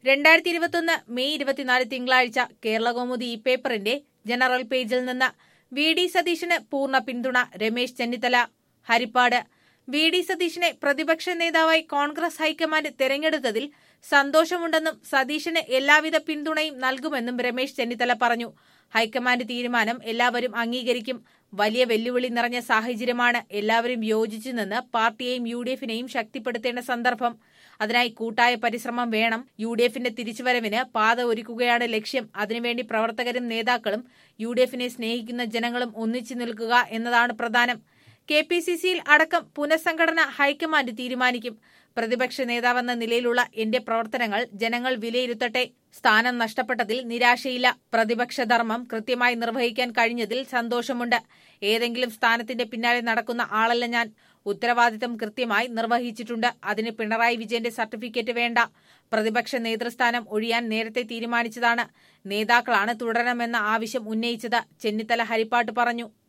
രണ്ടായിരത്തി ഇരുപത്തൊന്ന് മെയ് ഇരുപത്തിനാല് തിങ്കളാഴ്ച കേരളകൗമുദി ഈ പേപ്പറിന്റെ ജനറൽ പേജിൽ നിന്ന് വി ഡി സതീശന് പൂർണ്ണ പിന്തുണ രമേശ് ചെന്നിത്തല ഹരിപ്പാട് വി ഡി സതീശനെ പ്രതിപക്ഷ നേതാവായി കോൺഗ്രസ് ഹൈക്കമാൻഡ് തെരഞ്ഞെടുത്തതിൽ സന്തോഷമുണ്ടെന്നും സതീശന് എല്ലാവിധ പിന്തുണയും നൽകുമെന്നും രമേശ് ചെന്നിത്തല പറഞ്ഞു ഹൈക്കമാൻഡ് തീരുമാനം എല്ലാവരും അംഗീകരിക്കും വലിയ വെല്ലുവിളി നിറഞ്ഞ സാഹചര്യമാണ് എല്ലാവരും യോജിച്ചു നിന്ന് പാർട്ടിയെയും യു ഡി എഫിനെയും ശക്തിപ്പെടുത്തേണ്ട സന്ദർഭം അതിനായി കൂട്ടായ പരിശ്രമം വേണം യു ഡി എഫിന്റെ തിരിച്ചുവരവിന് പാത ഒരുക്കുകയാണ് ലക്ഷ്യം അതിനുവേണ്ടി പ്രവർത്തകരും നേതാക്കളും യു ഡി എഫിനെ സ്നേഹിക്കുന്ന ജനങ്ങളും ഒന്നിച്ചു നിൽക്കുക എന്നതാണ് പ്രധാനം കെ പി സി സിയിൽ അടക്കം പുനഃസംഘടന ഹൈക്കമാൻഡ് തീരുമാനിക്കും പ്രതിപക്ഷ നേതാവെന്ന നിലയിലുള്ള എന്റെ പ്രവർത്തനങ്ങൾ ജനങ്ങൾ വിലയിരുത്തട്ടെ സ്ഥാനം നഷ്ടപ്പെട്ടതിൽ നിരാശയില്ല പ്രതിപക്ഷ ധർമ്മം കൃത്യമായി നിർവഹിക്കാൻ കഴിഞ്ഞതിൽ സന്തോഷമുണ്ട് ഏതെങ്കിലും സ്ഥാനത്തിന്റെ പിന്നാലെ നടക്കുന്ന ആളല്ല ഞാൻ ഉത്തരവാദിത്തം കൃത്യമായി നിർവഹിച്ചിട്ടുണ്ട് അതിന് പിണറായി വിജയന്റെ സർട്ടിഫിക്കറ്റ് വേണ്ട പ്രതിപക്ഷ നേതൃസ്ഥാനം ഒഴിയാൻ നേരത്തെ തീരുമാനിച്ചതാണ് നേതാക്കളാണ് തുടരണമെന്ന ആവശ്യം ഉന്നയിച്ചത് ചെന്നിത്തല ഹരിപ്പാട്ട് പറഞ്ഞു